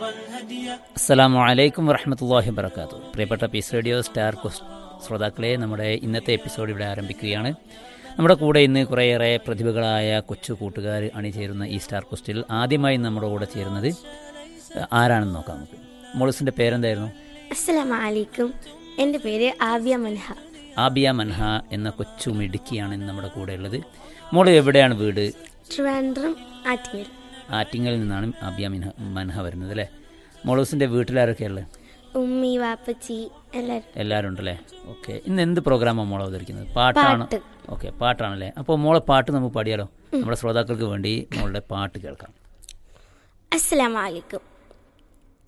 അസ്സലാമു അലൈക്കും വറഹമത്തല്ലാഹി വബർക്കാത്തു പ്രിയപ്പെട്ട പീസ് റേഡിയോ സ്റ്റാർ കൊസ് ശ്രോതാക്കളെ നമ്മുടെ ഇന്നത്തെ എപ്പിസോഡ് ഇവിടെ ആരംഭിക്കുകയാണ് നമ്മുടെ കൂടെ ഇന്ന് കുറേയേറെ പ്രതിഭകളായ കൊച്ചു കൂട്ടുകാർ അണിചേരുന്ന ഈ സ്റ്റാർ കൊസ്റ്റിൽ ആദ്യമായി നമ്മുടെ കൂടെ ചേരുന്നത് ആരാണെന്ന് നോക്കാം നമുക്ക് മോളിസിൻ്റെ പേരെന്തായിരുന്നു അസ്സലാമലൈക്കും എൻ്റെ പേര് ആവ്യ മൻഹ ആബിയ മൻഹ എന്ന കൊച്ചു മിടുക്കിയാണ് ഇന്ന് നമ്മുടെ കൂടെ ഉള്ളത് മോള് എവിടെയാണ് വീട് ട്രിവാൻഡ്രം ആറ്റിങ്ങൽ ആറ്റിങ്ങൽ നിന്നാണ് ആബിയ മിൻഹ മൻഹ വരുന്നത് അല്ലേ മോളൂസിൻ്റെ വീട്ടിലാരൊക്കെയുള്ളത് ഉമ്മി വാപ്പച്ചി എല്ലാവരും എല്ലാവരും ഉണ്ടല്ലേ ഓക്കെ ഇന്ന് എന്ത് പ്രോഗ്രാമാണ് മോൾ അവതരിക്കുന്നത് പാട്ടാണ് പാട്ട്. ഓക്കെ പാട്ടാണല്ലേ അപ്പോൾ മോളെ പാട്ട് നമുക്ക് പാടിയാലോ നമ്മുടെ ശ്രോതാക്കൾക്ക് വേണ്ടി മോളുടെ പാട്ട് കേൾക്കാം അസ്സലാമലൈക്കും